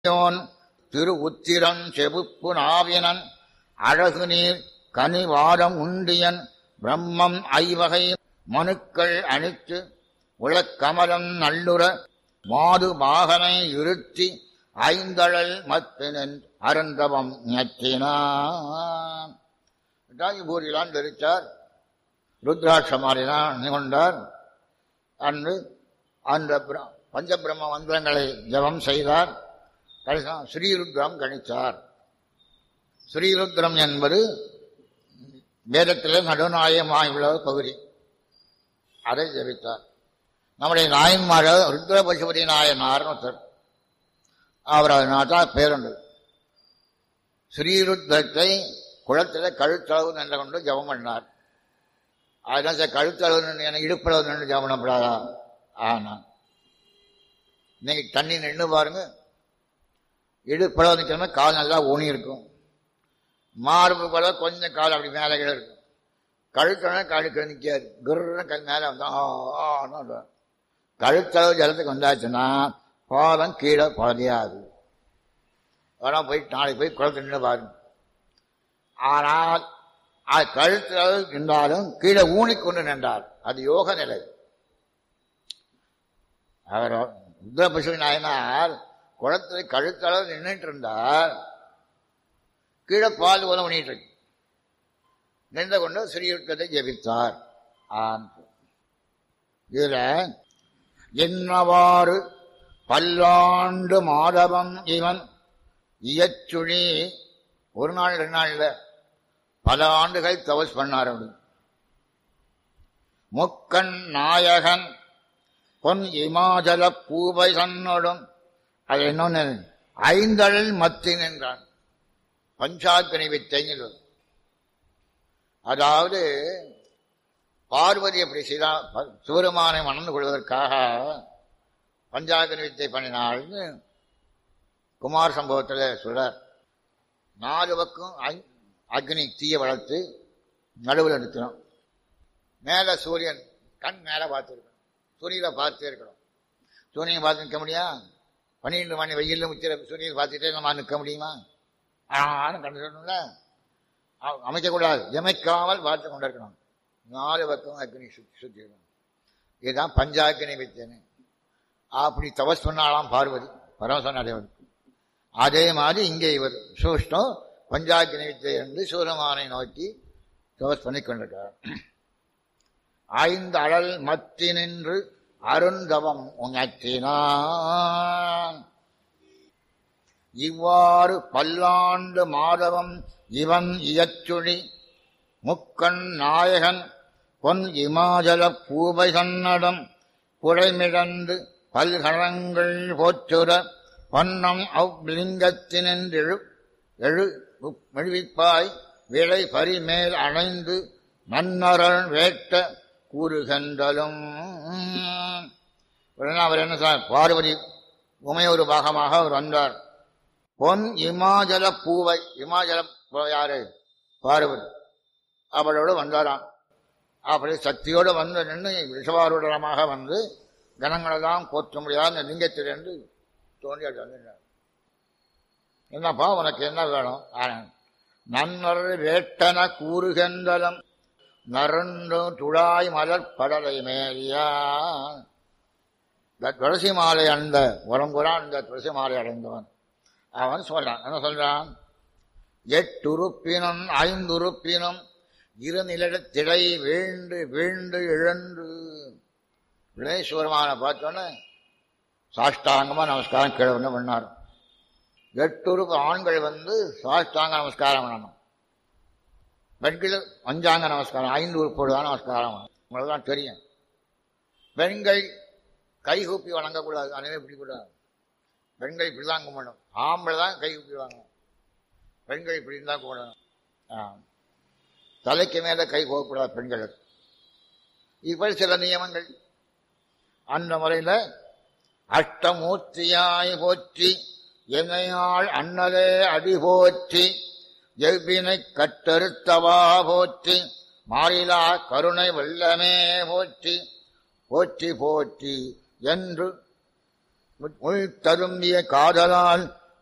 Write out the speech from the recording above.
யோன் திரு உத்திரன் செபுப்பு நாவினன் அழகு நீர் கனிவாரம் உண்டியன் பிரம்மம் ஐவகை மனுக்கள் அணித்து உளக்கமலம் நல்லுற மாது மாகனை இருத்தி ஐந்தழல் மத்தினன் அருந்தவம் ஞற்றினான் பூரிலான் தெரிச்சார் ருத்ராட்ச மாறினான் கொண்டார் அன்று அந்த பிர- பஞ்சபிரம்ம மந்திரங்களை ஜபம் செய்தார் கடைசியா ஸ்ரீருத்ரம் கணித்தார் ஸ்ரீருத்ரம் என்பது வேதத்திலே நடுநாயகமாயுள்ள பகுதி அதை ஜபித்தார் நம்முடைய நாயன்மார ருத்ர பசுபதி நாயனார் ஒருத்தர் அவர் அதனால்தான் பேருண்டு ஸ்ரீருத்ரத்தை குளத்திலே கழுத்தளவு நின்று கொண்டு ஜபம் பண்ணார் அதனால் சார் கழுத்தளவு நின்று எனக்கு இடுப்பளவு நின்று ஜபம் பண்ணப்படாதா ஆனா நீங்க தண்ணி நின்று பாருங்க இடுப்பளவு நிற்கிறோம்னா கால் நல்லா ஊனி இருக்கும் மார்பு போல கொஞ்சம் கால் அப்படி மேலே கீழே இருக்கும் கழுத்தளவு கழுக்க நிற்காது குருன்னு கல் மேலே வந்தா ஆன்னு கழுத்தளவு ஜலத்துக்கு வந்தாச்சுன்னா பாதம் கீழே பாதையாது வேணா போய் நாளைக்கு போய் குளத்து நின்று பாருங்க ஆனால் அது கழுத்தளவு நின்றாலும் கீழே ஊனிக்கொண்டு நின்றார் அது யோக நிலை அவர் ருத்ரபசு நாயனார் குளத்தில் கழுத்தளவு நின்றுட்டு இருந்தார் கீழே பால் உதவ பண்ணிட்டு இருக்கு நின்று கொண்டு ஸ்ரீயுத்தத்தை ஜெபித்தார் ஆம். இதுல என்னவாறு பல்லாண்டு மாதவம் இவன் இயச்சுழி ஒரு நாள் ரெண்டு நாள்ல பல ஆண்டுகள் தவஸ் பண்ணார் அப்படி முக்கண் நாயகன் பொன் இமாச்சல பூவை சன்னோடும் அது இன்னொன்னு ஐந்தழல் மத்தின் என்றான் பஞ்சாக்கினி வித்தைங்கிறது அதாவது பார்வதி அப்படி செய்தா சிவருமானை மணந்து கொள்வதற்காக பஞ்சாக்கினி வித்தை பண்ணினாள்னு குமார் சம்பவத்தில் சொல்றார் நாலு பக்கம் ஐ- அக்னி தீய வளர்த்து நடுவில் நிறுத்தணும் மேலே சூரியன் கண் மேலே பார்த்துருக்கணும் சூரியனை பார்த்துட்டே இருக்கணும் சூரியனை பார்த்து நிற்க முடியா பன்னிரெண்டு மணி வெயிலில் முச்சிர சூரியனை பார்த்துட்டே நம்ம நிற்க முடியுமா ஆனும் கண்டு சொல்லணும்ல அ- அமைக்கக்கூடாது எமைக்காமல் பார்த்து கொண்டிருக்கணும் நாலு பக்கம் அக்னி சுத்தி சுத்திடணும் இதுதான் பஞ்சாக்கினி வித்தியனு அப்படி தபஸ் பண்ணாலாம் பார்வதி பரமசனாதேவனுக்கு அதே மாதிரி இங்கே இவர் சூஷ்டம் பஞ்சாக்கினி வித்தை என்று சூரமானை நோக்கி தபஸ் பண்ணி கொண்டிருக்கிறார் ஐந்து அழல் மத்தி நின்று அருந்தவம் உணர்த்தினான் இவ்வாறு பல்லாண்டு மாதவம் இவன் இயச்சுழி முக்கண் நாயகன் பொன் இமாச்சல பூவை சன்னடம் குடைமிழந்து பல்கணங்கள் போற்றுற பொன்னம் அவ்லிங்கத்தினின்றெழு எழு மெழுவிப்பாய் விளை பரிமேல் அணைந்து மன்னரன் வேட்ட கூறுகின்றலும் உடனே அவர் என்ன சார் பார்வதி உமையொரு பாகமாக அவர் வந்தார் பொன் இமாச்சல பூவை இமாச்சல பூவை யாரு பார்வதி அவளோடு வந்தாராம் அப்படி சக்தியோடு வந்து நின்று விஷவாரூடமாக வந்து கணங்களெல்லாம் போற்ற முடியாத இந்த லிங்கத்திலிருந்து தோண்டி அப்படி வந்துட்டார் என்னப்பா உனக்கு என்ன வேணும் ஆனந்த். நன்னர் வேட்டன கூறுகின்றலம் நரண்டு துழாய் மலர் படலை மேலியா இந்த துளசி மாலை அடைந்த உரம்புறான் இந்த துளசி மாலை அடைந்தவன் அவன் சொல்றான் என்ன சொல்றான் எட்டுறுப்பினும் ஐந்துறுப்பினும் இருநிலத்திடை வீழ்ந்து வீழ்ந்து இழந்து வினேஸ்வரமான பார்த்தோன்னே சாஷ்டாங்கமா நமஸ்காரம் கீழே வந்து பண்ணார் எட்டுறுப்பு ஆண்கள் வந்து சாஷ்டாங்க நமஸ்காரம் பண்ணணும் பெண்கள் பஞ்சாங்க நமஸ்காரம் ஐந்து உறுப்போடு தான் நமஸ்காரம் பண்ணணும். உங்களுக்கு தான் தெரியும் பெண்கள் கைகூப்பி வணங்கக்கூடாது அனைவரும் இப்படி கூடாது பெண்கள் இப்படி தான் கும்பிடணும் ஆம்பளை தான் கை கூப்பி வாங்கணும் பெண்கள் இப்படி தான் கும்பிடணும் ஆ. தலைக்கு மேல கை போகக்கூடாது பெண்களுக்கு இப்படி சில நியமங்கள் அந்த முறையில் அஷ்டமூர்த்தியாய் போற்றி என்னையாள் அண்ணலே அடி போற்றி எவ்வினை கட்டறுத்தவா போற்றி மாறிலா கருணை வெள்ளமே போற்றி போற்றி போற்றி என்று உள் தரும்பிய காதலால்